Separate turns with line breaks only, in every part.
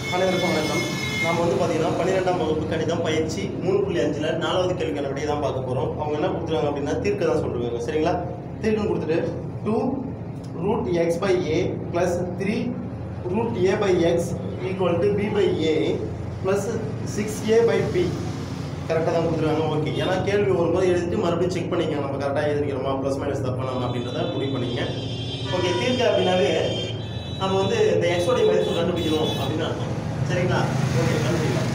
அனைவருக்கும் வணக்கம் நாம் வந்து பார்த்தீங்கன்னா பன்னிரெண்டாம் வகுப்பு கணிதம் பயிற்சி மூணு புள்ளி அஞ்சில் நாலாவது கேள்விக்கான விடையை தான் பார்க்க போகிறோம் அவங்க என்ன கொடுத்துருவாங்க அப்படின்னா தீர்க்க தான் சொல்லுவாங்க சரிங்களா தீர்க்கம் கொடுத்துட்டு two root x by a plus three root a by x equal to b by a plus six a by b கரெக்டாக தான் கொடுத்துருவாங்க ஓகே ஏன்னா கேள்வி ஒரு முறை எழுதிட்டு மறுபடியும் செக் பண்ணிக்கங்க நம்ம கரெக்டாக எழுதிக்கிறோமா ப்ளஸ் மைனஸ் தப்பானோமா அப்படின்றத முடிவு பண்ணிங்க ஓகே தீர்க்க அப்படின்னாவே நம்ம வந்து இந்த எக்ஸோடைய மதிப்பு கண்டுபிடிக்கணும் அப்படின்னு அர்த்தம் சரிங்களா ஓகே கண்டுபிடிக்கலாம்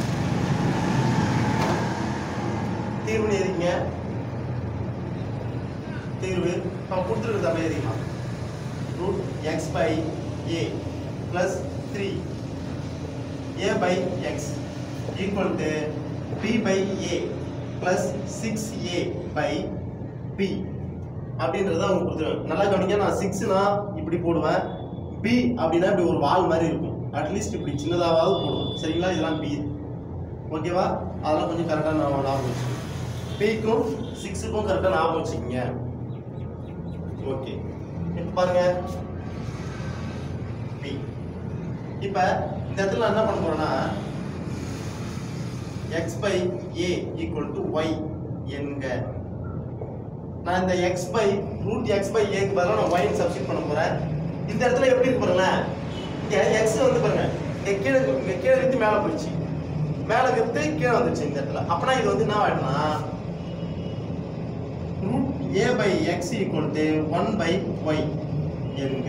தீர்வுன்னு எதிங்க தீர்வு இப்போ கொடுத்துருக்குறது அப்படியே எதிக்கலாம் root x by a plus three a by x equal to b by a plus six a by b அப்படின்றத அவங்க கொடுத்துருவாங்க நல்லா கவனிங்க நான் சிக்ஸ்னா இப்படி போடுவேன் பி அப்படின்னா இப்படி ஒரு வால் மாதிரி இருக்கும் அட்லீஸ்ட் இப்படி சின்னதாவது போடுவேன் சரிங்களா இதெல்லாம் பி ஓகேவா அதெல்லாம் கொஞ்சம் கரெக்டாக நான் ஞாபகம் வச்சுக்கோங்க பிக்கும் சிக்ஸுக்கும் கரெக்டாக ஞாபகம் வச்சுக்கோங்க ஓகே இப்போ பாருங்க பி இப்போ இந்த இடத்துல நான் என்ன பண்ண போறேன்னா x by a equal to y என்க நான் இந்த x by root x by ஏக்கு பதிலாக நான் ஒயின் சப்ஸ்டிட் பண்ண போறேன் இந்த இடத்துல எப்படி இருக்கு பாருங்களேன் இங்க எக்ஸ் வந்து பாருங்க இங்க கீழே இங்க கீழே இருந்து மேலே போயிடுச்சு மேலே வித்து கீழே வந்துச்சு இந்த இடத்துல அப்பனா இது வந்து என்ன ஆயிடும்னா root a by x equal to one by y என்க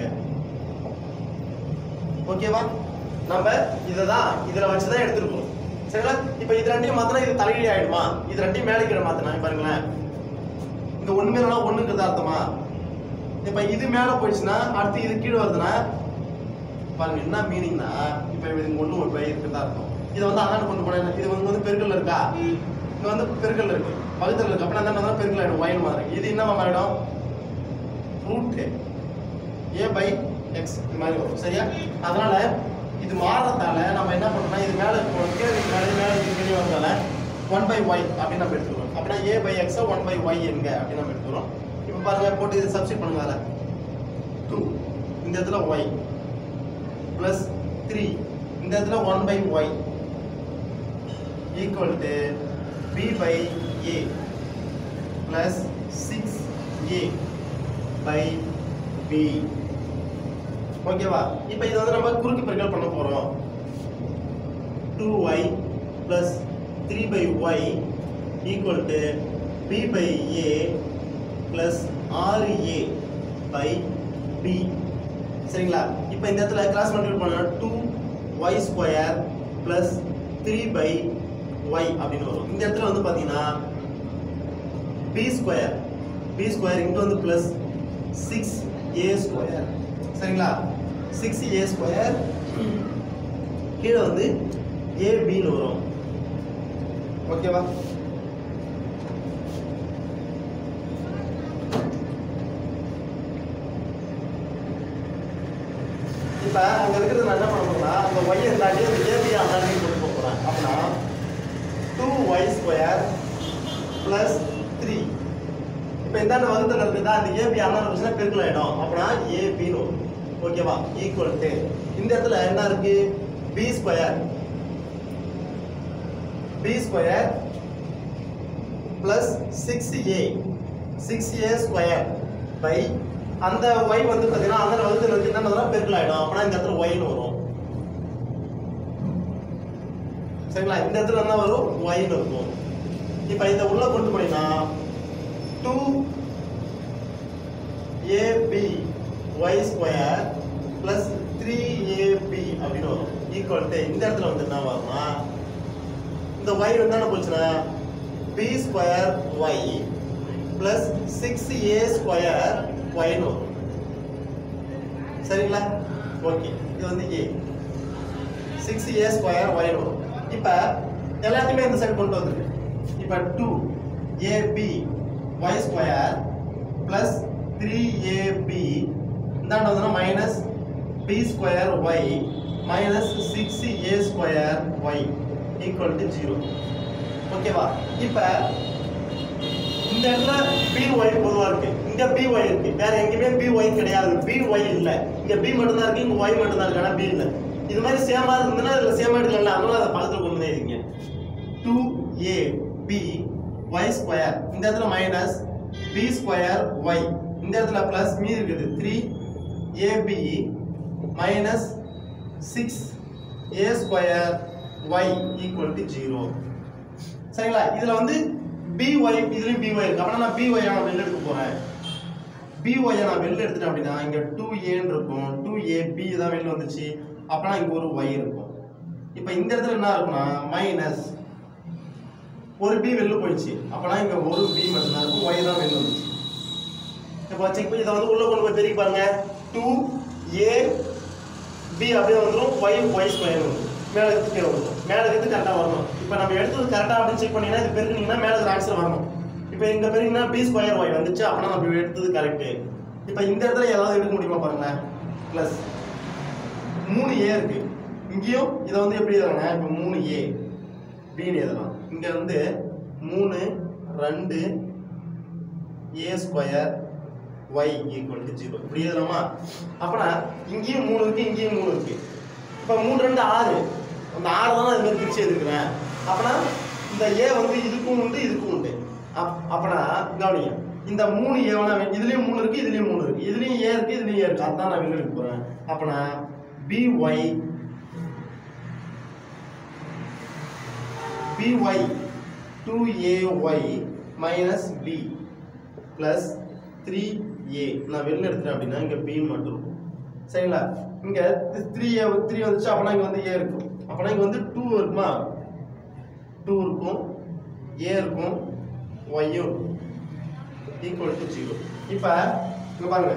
ஓகேவா நம்ம இதை தான் இதில் வச்சு தான் எடுத்துருக்கோம் சரிங்களா இப்போ இது ரெண்டையும் மாத்தினா இது தலையீடு ஆயிடுமா இது ரெண்டையும் மேலே கீழே மாத்தினா பாருங்களேன் இந்த ஒன்று மேலே ஒன்றுங்கிறது அர்த்தமா இப்போ இது மேலே போயிடுச்சுன்னா அடுத்து இது கீழே வருதுன்னா பாருங்க என்ன மீனிங்னா இப்போ இது ஒன்று ஒரு பை இருக்கிறதா அர்த்தம் இதை வந்து அதான் கொண்டு போனேன் இது வந்து வந்து பெருக்கல் இருக்கா இது வந்து பெருக்கல் இருக்கு பகுதியில் இருக்கு அப்படின்னா என்ன பண்ணா பெருக்கல் ஆயிடும் ஒயின் மாதிரி இது என்ன ஆயிடும் ரூட் ஏ பை எக்ஸ் இது மாதிரி வரும் சரியா அதனால இது மாறதால நம்ம என்ன பண்றோம்னா இது மேல இப்போ கீழே இது மேல இது மேல இது வெளியே வந்தால ஒன் பை ஒய் அப்படின்னு நம்ம எடுத்துக்கிறோம் அப்படின்னா ஏ பை எக்ஸை ஒன் பை ஒய் எங்க அப்படின்னு நம்ம எடுத்துக்கிறோம் இப்போ பாருங்க போட்டு இது சப்ஸ்டிட் பண்ணுங்க அதில் டூ இந்த இடத்துல ஒய் ப்ளஸ் த்ரீ இந்த இடத்துல one by y equal to b by a plus six a by b ஓகேவா இப்போ இது வந்து நம்ம குறுக்கு பெருக்கல் பண்ண போறோம் two y plus three by y equal to b by a plus ஆறு ஏ பை பி சரிங்களா இப்போ இந்த இடத்துல கிராஸ் மல்டிபிள் பண்ணா two y square plus three by y அப்படின்னு வரும் இந்த இடத்துல வந்து பார்த்தீங்கன்னா பி ஸ்கொயர் பி ஸ்கொயர் இங்கே வந்து ப்ளஸ் சிக்ஸ் ஏ ஸ்கொயர் சரிங்களா சிக்ஸ் ஏ ஸ்கொயர் கீழே வந்து ஏபின்னு வரும் ஓகேவா இப்போ அங்கே இருக்கிறது நான் என்ன பண்ண போறேன்னா அந்த ஒய்யை தாண்டி அந்த ஏபி அந்தாண்டி கொண்டு போக போகிறேன் அப்படின்னா two y square plus three இப்போ இந்தாண்ட வகுத்தில் இருக்குதா அந்த ஏபி அண்ணா இருந்துச்சுன்னா பெருக்கல் ஆகிடும் அப்படின்னா ஏபின்னு வரும் ஓகேவா ஈக்குவல் டு இந்த இடத்துல என்ன இருக்கு b square b square plus six a six a square by அந்த ஒய் வந்து பார்த்தீங்கன்னா அந்த வகுத்தில் இருக்கு என்ன பண்ணா பெருக்கல் ஆகிடும் அப்படின்னா இந்த இடத்துல ஒய்னு வரும் சரிங்களா இந்த இடத்துல என்ன வரும் ஒய்னு இருக்கும் இப்போ இதை உள்ள கொண்டு போனீங்கன்னா two a b y square plus three a b அப்படின்னு வரும் ஈக்குவல் டு இந்த இடத்துல வந்து என்ன வரும்னா இந்த ஒய் வந்து என்ன போச்சுன்னா b square y plus six a square ஒய்னு வரும் சரிங்களா ஓகே இது வந்து ஏ சிக்ஸ் ஏ ஸ்கொயர் ஒய்னு வரும் இப்போ எல்லாத்தையுமே இந்த சைடு கொண்டு வந்துருக்கு இப்போ two a b y square plus three a b இந்தாண்ட வந்து minus b square y minus six a square y equal to zero ஓகேவா இப்போ இந்த இடத்துல பி ஒய் பொதுவாக இருக்கு இங்க பி ஒய் இருக்கு வேற எங்கேயுமே பி ஒய் கிடையாது பி ஒய் இல்லை இங்க பி மட்டும் தான் இருக்கு இங்க ஒய் மட்டும் தான் இருக்கு ஆனால் பி இல்லை இது மாதிரி சேமா இருந்ததுன்னா இதுல சேமா எடுக்கல அதனால அதை பக்கத்துல கொண்டு வந்து எழுதிங்க two a b y square இந்த இடத்துல மைனஸ் பி ஸ்கொயர் ஒய் இந்த இடத்துல பிளஸ் மீதி இருக்குது three a b minus six a square y equal to zero சரிங்களா இதுல வந்து பி ஒய் இதுலயும் பி ஒய் இருக்கு அப்படின்னா நான் பி ஒய் நான் வெளில எடுக்க போறேன் பி ஒய் நான் வெளில எடுத்துட்டேன் அப்படின்னா இங்க டூ ஏன்னு இருக்கும் டூ ஏ பி தான் வெளில வந்துச்சு அப்பனா இங்க ஒரு ஒய் இருக்கும் இப்போ இந்த இடத்துல என்ன இருக்கும்னா மைனஸ் ஒரு பி வெளில போயிடுச்சு அப்பனா இங்க ஒரு பி மட்டும்தான் இருக்கும் ஒய் தான் வெளில வந்துச்சு இப்போ செக் பண்ணி இதை வந்து உள்ள கொண்டு போய் பெருக்கி பாருங்க டூ ஏ பி அப்படியே வந்துடும் ஒய் ஒய் ஸ்கொயர் வந்துடும் மேலே இருந்து கீழே வந்துடும் மேலே இருந்து கரெக்டாக வரணும் இப்போ நம்ம எடுத்தது கரெக்டாக அப்படின்னு செக் பண்ணீங்கன்னா இது பெருக்குனீங்கன்னா மேலே இருக்கிற ஆன்சர் வரணும் இப்போ இங்கே பெருக்கினா பி ஸ்கொயர் ஒய் வந்துச்சு அப்படின்னா நம்ம எடுத்தது கரெக்டு இப்போ இந்த இடத்துல ஏதாவது எடுக்க முடியுமா பாருங்களேன் ப்ளஸ் மூணு ஏ இருக்கு இங்கேயும் இதை வந்து எப்படி எழுதுறாங்க இப்போ மூணு ஏ பின்னு எழுதலாம் இங்கே வந்து மூணு ரெண்டு a square y equal to zero இப்படி எழுதலாமா அப்பனா இங்கேயும் மூணு இருக்கு இங்கேயும் மூணு இருக்கு இப்போ மூணு ரெண்டு ஆறு அந்த ஆறு தான் இது மாதிரி பிரிச்சு எடுக்கிறேன் அப்பனா இந்த ஏ வந்து இதுக்கும் உண்டு இதுக்கும் உண்டு அப் அப்பனா கவனிங்க இந்த மூணு ஏவனா இதுலயும் மூணு இருக்கு இதுலயும் மூணு இருக்கு இதுலயும் ஏ இருக்கு இதுலயும் ஏ இருக்கு அதான் நான் வெளில எடுக்க போறேன் அப்பனா b y b y two a y minus b plus three a நான் வெளில எடுத்துட்டேன் அப்படின்னா இங்கே பின்னு மட்டும் இருக்கும் சரிங்களா இங்கே த்ரீ ஏ த்ரீ வந்துச்சு அப்போனா இங்கே வந்து ஏ இருக்கும் அப்போனா இங்கே வந்து டூ இருக்குமா டூ இருக்கும் ஏ இருக்கும் ஒய்யும் இருக்கும் ஈக்குவல் டு ஜீரோ இப்போ இங்கே பாருங்க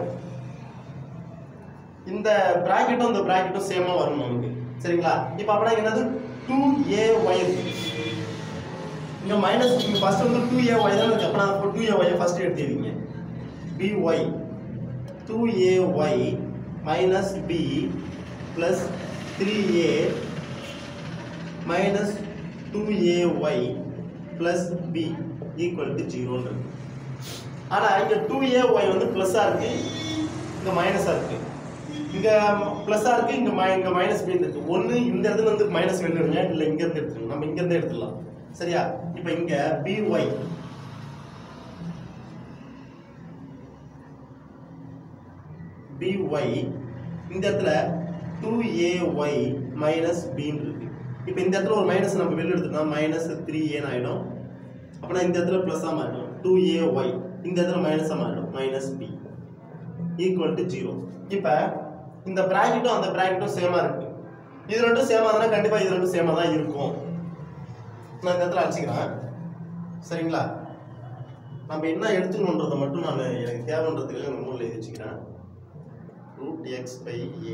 இந்த பிராக்கெட்டும் இந்த பிராக்கெட்டும் சேமா வரும் நமக்கு சரிங்களா இப்போ அப்படின்னா என்னது டூ ஏ ஒய் இருக்கு இங்க மைனஸ் இங்க ஃபர்ஸ்ட் வந்து டூ ஏ ஒய் தான் இருக்கு அப்போ நான் டூ ஏ ஒய் ஃபர்ஸ்ட் எடுத்துக்கிறீங்க b y two a y minus b plus three a minus two a y plus b equal to ஜீரோன்னு இருக்கு ஆனால் இங்கே டூ ஏ ஒய் வந்து ப்ளஸ்ஸாக இருக்கு இங்கே மைனஸாக இருக்கு இங்கே ப்ளஸ்ஸாக இருக்கு இங்கே மை இங்கே மைனஸ் பி இருக்கு ஒன்று இந்த இடத்துல வந்து மைனஸ் வெளில எடுங்க இல்லை இங்கேருந்து எடுத்துருங்க நம்ம இங்கேருந்து எடுத்துடலாம் சரியா இப்போ இங்கே பி ஒய் பி ஒய் இந்த இடத்துல டூ ஏ ஒய் மைனஸ் பின்னு இருக்கு இப்போ இந்த இடத்துல ஒரு மைனஸ் நம்ம வெளில எடுத்தோம்னா மைனஸ் த்ரீ ஏன்னு ஆகிடும் அப்படின்னா இந்த இடத்துல ப்ளஸ்ஸாக மாறிடும் டூ ஏ ஒய் இந்த இடத்துல மைனஸாக மாறிடும் minus b equal to zero இப்போ இந்த ப்ராக்கெட்டும் அந்த ப்ராக்கெட்டும் சேமாக இருக்கு இது ரெண்டும் சேமாக இருந்தால் கண்டிப்பாக இது ரெண்டும் சேமாக தான் இருக்கும் நான் இந்த இடத்துல அடிச்சுக்கிறேன் சரிங்களா நம்ம என்ன எடுத்துக்கணுன்றதை மட்டும் நான் எனக்கு தேவைன்றதுக்கு இந்த மூணில் எழுதி வச்சுக்கிறேன் root x by a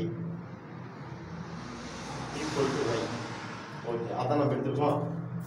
equal to y okay அதான் நம்ம எடுத்துருக்கோம்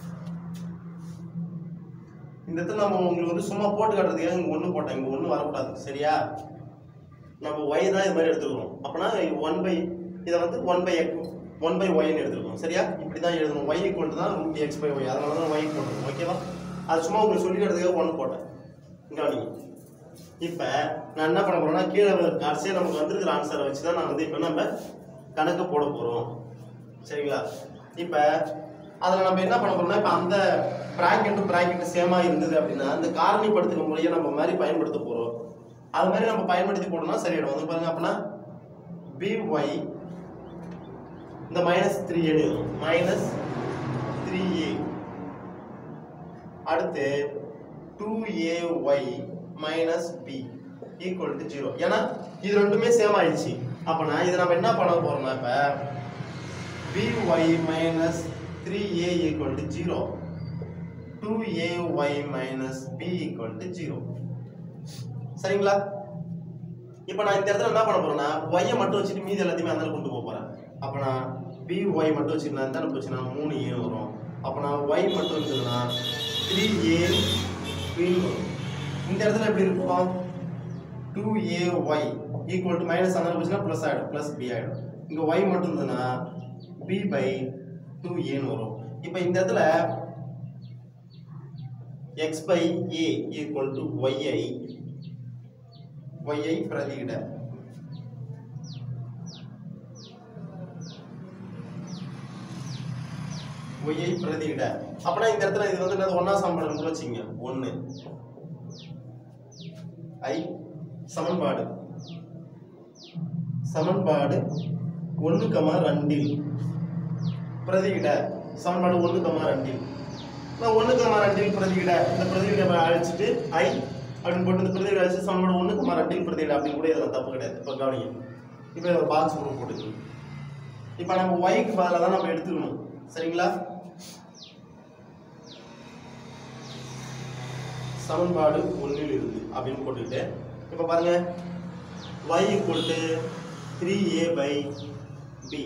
இந்த இடத்துல நம்ம உங்களுக்கு வந்து சும்மா போட்டு காட்டுறதுக்காக இங்கே ஒன்று போட்டேன் இங்கே ஒன்று வரக்கூடாது சரியா நம்ம ஒய் தான் இது மாதிரி எடுத்துருக்கோம் அப்போனா ஒன் பை இதை வந்து one by x one by ஒய்னு எடுத்துருக்கோம் சரியா இப்படி தான் எழுதணும் ஒய் ஈக்குவல் தான் ரூட் எக்ஸ் பை ஒய் அதனால தான் ஒய் போடணும் ஓகேவா அது சும்மா உங்களுக்கு சொல்லிக்கிறதுக்காக ஒன்று போட்டேன் கவனிங்க இப்போ நான் என்ன பண்ண போறேன்னா கீழே கடைசியாக நமக்கு வந்திருக்கிற ஆன்சரை வச்சு தான் நான் வந்து இப்போ நம்ம கணக்கு போட போகிறோம் சரிங்களா இப்போ அதில் நம்ம என்ன பண்ண போறோம்னா இப்போ அந்த ப்ராக்கெட்டும் ப்ராக்கெட்டும் சேமாக இருந்தது அப்படின்னா அந்த காரணிப்படுத்துகிற முறையை நம்ம மாதிரி பயன்படுத்த போகிறோம் அது மாதிரி நம்ம பயன்படுத்தி போடணும்னா சரியாயிடும் வந்து பாருங்க அப்படின்னா பி ஒய் இந்த minus three a minus three a அடுத்து two a y minus b equal to zero ஏன்னா இது ரெண்டுமே சேம் ஆயிடுச்சு அப்போனா இதை நம்ம என்ன பண்ண போறோம்னா இப்போ b y minus three a equal to zero two a y minus b equal to zero சரிங்களா இப்போ நான் இந்த இடத்துல என்ன பண்ண போறேன்னா ஒய்யை மட்டும் வச்சுட்டு மீதி எல்லாத்தையுமே அந்த கொண்டு போக போறேன் அப்போ நான் பி ஒய் மட்டும் வச்சுட்டு நான் எந்த போச்சுன்னா மூணு ஏ வரும் அப்போ நான் ஒய் மட்டும் இருந்ததுன்னா த்ரீ ஏ பின்னு வரும் இந்த இடத்துல எப்படி இருக்கும் two a y equal to minus அந்த போச்சுன்னா ப்ளஸ் ஆகிடும் ப்ளஸ் பி ஆகிடும் இங்கே ஒய் மட்டும் இருந்ததுன்னா பி பை டூ ஏன்னு வரும் இப்போ இந்த இடத்துல x by a equal to ஒய்ஐ ஒய்ஐ பிரதியிட ஒய்யை பிரதியிட அப்பனா இந்த இடத்துல இது வந்து என்னது ஒன்னா சமன்பாடு கூட வச்சுங்க ஒன்னு ஐ சமன்பாடு சமன்பாடு ஒன்று கமா ரெண்டில் பிரதியிட சமன்பாடு ஒன்று கமா ரெண்டில் நான் ஒன்று கமா ரெண்டில் பிரதியிட இந்த பிரதியிட அழைச்சிட்டு ஐ அப்படின்னு போட்டு இந்த பிரதியிட அழைச்சு சமன்பாடு ஒன்று கமா ரெண்டில் பிரதியிட அப்படின்னு கூட இதில் தப்பு கிடையாது இப்போ கவனிங்க இப்போ இதில் பாக்ஸ் கூட போட்டுக்கணும் இப்போ நம்ம ஒய்க்கு பதிலாக தான் நம்ம எடுத்துக்கணும் சரிங்களா சமன்பாடு ஒன்றில் இருந்து அப்படின்னு போட்டுக்கிட்டு இப்போ பாருங்க y equal to 3a by b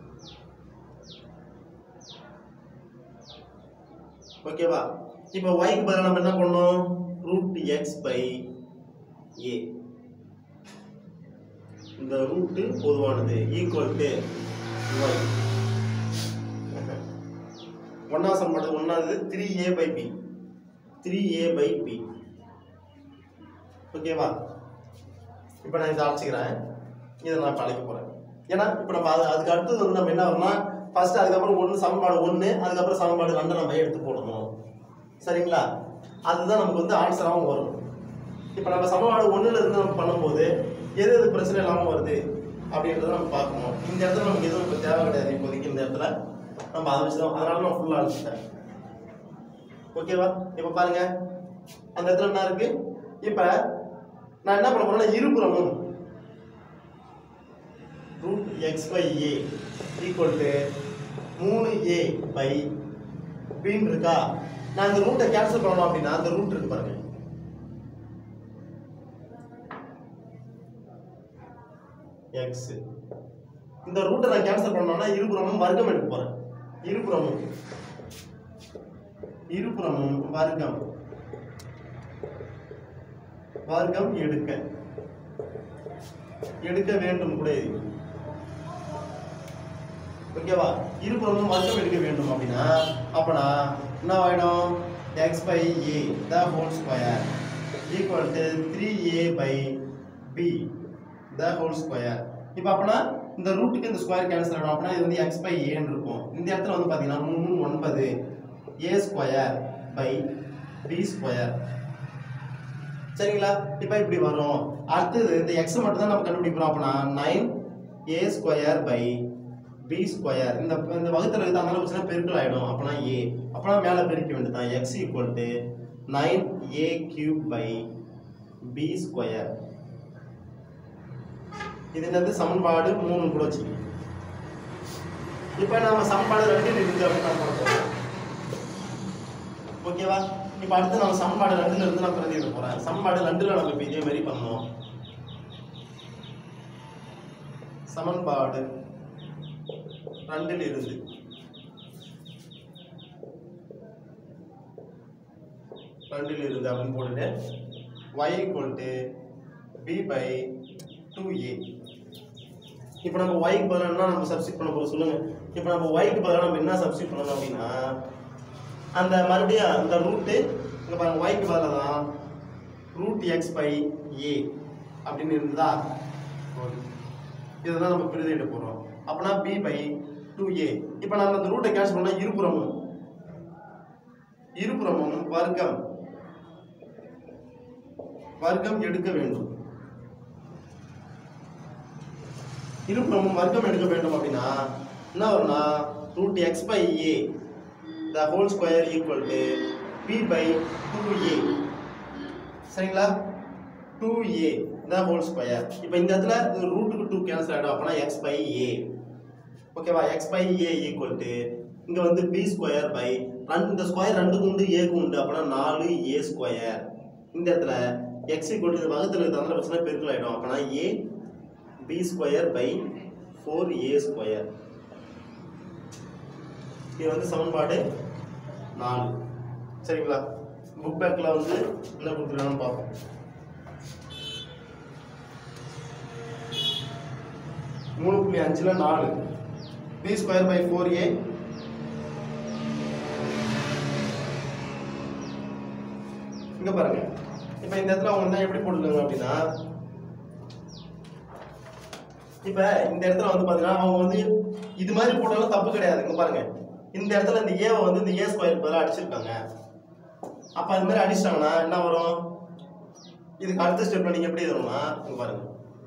ஓகேவா இப்போ yக்கு பதிலா நம்ம என்ன பண்ணோம் ரூட் எக்ஸ் பை ஏ இந்த ரூட்டு பொதுவானது ஈக்குவல் டு ஒய் ஒன்றாம் சமன்பாடு ஒன்றாவது three a by b three a by b ஓகேவா இப்போ நான் இதை அழைச்சிக்கிறேன் இதை நான் இப்போ அழைக்க போகிறேன் ஏன்னா இப்போ நம்ம அது அதுக்கு அடுத்தது வந்து நம்ம என்ன ஆகும்னா ஃபர்ஸ்ட் அதுக்கப்புறம் ஒன்று சமன்பாடு ஒன்று அதுக்கப்புறம் சமன்பாடு ரெண்டு நம்ம எடுத்து போடணும் சரிங்களா அதுதான் நமக்கு வந்து ஆன்சராகவும் வரும் இப்போ நம்ம சமன்பாடு ஒன்றுல இருந்து நம்ம பண்ணும்போது எது எது பிரச்சனை இல்லாமல் வருது அப்படின்றத நம்ம பார்க்கணும் இந்த இடத்துல நமக்கு எதுவும் இப்போ தேவை கிடையாது இப்போதைக்கு இந்த இடத்துல நம்ம அதை வச்சு தான் அதனால நான் ஃபுல்லாக அழைச்சிட்டேன் ஓகேவா இப்போ பாருங்க அந்த இடத்துல என்ன இருக்கு இப்போ நான் என்ன பண்ண போறேன்னா இருபுறமும் root x by a equal to மூணு ஏ பை பின்னு இருக்கா நான் இந்த ரூட்டை கேன்சல் பண்ணணும் அப்படின்னா அந்த ரூட் இருக்கு பாருங்க எக்ஸ் இந்த ரூட்டை நான் கேன்சல் பண்ணணும்னா இருபுறமும் வர்க்கம் எடுக்க போறேன் இருபுறமும் இருபுறமும் வர்க்கம் வர்க்கம் எடுக்க எடுக்க வேண்டும் கூட இது ஓகேவா இருபுறமும் வர்க்கம் எடுக்க வேண்டும் அப்படின்னா அப்பனா என்ன ஆயிடும் x by a the whole square equal to three a by b the whole square இப்போ அப்பனா இந்த ரூட்டுக்கு இந்த ஸ்கொயர் கேன்சல் ஆகிடும் அப்படின்னா இது வந்து எக்ஸ் பை ஏன்னு இருக்கும் இந்த இடத்துல வந்து பார்த்தீங்கன்னா மூணு ஒன்பது a square by b square சரிங்களா இப்போ இப்படி வரும் அடுத்தது இந்த எக்ஸ் மட்டும் தான் நம்ம கண்டுபிடிக்கிறோம் அப்படின்னா nine a square by b square இந்த இந்த வகுத்துல இது அந்த பிரச்சனை பெருக்கல் ஆயிடும் அப்பனா ஏ அப்பனா மேலே பெருக்க வேண்டியதுதான் x equal to nine a cube by b square இது என்னது சமன்பாடு மூணு கூட வச்சுக்கணும் இப்போ நம்ம சமன்பாடு ரெண்டு இருக்கு அப்படின்னு நான் போட போறோம் ஓகேவா இப்போ அடுத்து நம்ம சமன்பாடு ரெண்டுல இருந்து நான் பிரதியிட போறேன் சமன்பாடு ரெண்டுல நம்ம இப்போ இதே மாதிரி பண்ணோம் சமன்பாடு ரெண்டில் இருந்து ரெண்டில் இருந்து அப்படின்னு போட்டுட்டு y equal to b by 2a இப்போ நம்ம ஒய்க்கு பதிலாக என்ன நம்ம சப்ஸ்டிட் பண்ண போகிறோம் சொல்லுங்க இப்போ நம்ம ஒய்க்கு பதிலாக நம்ம என்ன சப்ஸ்டிட் பண்ணணும் அப்படின்னா அந்த மறுபடியும் அந்த ரூட்டு இங்கே பாருங்க ஒய்க்கு பதிலாக தான் ரூட் எக்ஸ் பை ஏ அப்படின்னு இருந்ததா இதுதான் நம்ம பிரதியிட போகிறோம் அப்போனா பி பை டூ ஏ இப்போ நம்ம அந்த ரூட்டை கேன்சல் பண்ணால் இருபுறமும் இருபுறமும் வர்க்கம் வர்க்கம் எடுக்க வேண்டும் இருபுறமும் வர்க்கம் எடுக்க வேண்டும் அப்படின்னா என்ன வரும்னா root x by a the whole square equal to b by two a சரிங்களா two a the whole square இப்போ இந்த இடத்துல ரூட்டுக்கு டூ கேன்சல் ஆகிடும் அப்போனா எக்ஸ் பை ஏ ஓகேவா x by a equal to இங்கே வந்து பி ஸ்கொயர் பை ரெண்டு இந்த ஸ்கொயர் ரெண்டுக்கு உண்டு ஏக்கு உண்டு அப்போனா நாலு ஏ ஸ்கொயர் இந்த இடத்துல எக்ஸ் ஈக்குவல் டு இந்த வகுத்தில் தந்திர பிரச்சனை பெருக்கல் ஆகிடும் அப்போனா a b square by four a square இது வந்து சமன்பாடு நாலு சரிங்களா புக் பேக்கில் வந்து என்ன கொடுத்துருக்காங்கன்னு பார்ப்போம் மூணு புள்ளி அஞ்சில் நாலு b square by four a இங்க பாருங்க இப்போ இந்த இடத்துல அவங்க என்ன எப்படி போட்டுருக்காங்க அப்படின்னா இப்போ இந்த இடத்துல வந்து பார்த்தீங்கன்னா அவங்க வந்து இது மாதிரி போட்டாலும் தப்பு கிடையாது இங்க பாருங்க இந்த இடத்துல இந்த ஏவை வந்து இந்த ஏ ஸ்கொயருக்கு பதிலாக அடிச்சிருக்காங்க அப்போ அது மாதிரி அடிச்சிட்டாங்கன்னா என்ன வரும் இதுக்கு அடுத்த ஸ்டெப்ல நீங்க எப்படி வரும்னா இங்க பாருங்க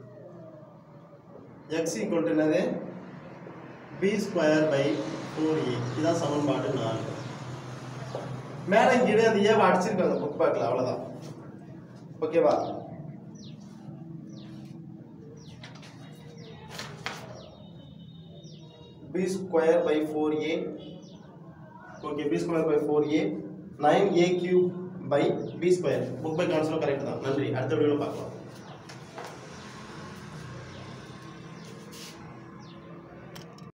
எக்ஸ் ஈக்குவல் என்னது b square by four a இதுதான் சமன்பாடு நாலு மேலே கீழே அந்த ஏவை அடிச்சிருக்காங்க புக் பேக்கில் அவ்வளோதான் ஓகேவா b square by four a okay b square by four a nine a cube by b square book by கான்சலும் கரெக்ட் தான் நன்றி அடுத்த வீடியோவில் பார்க்கலாம்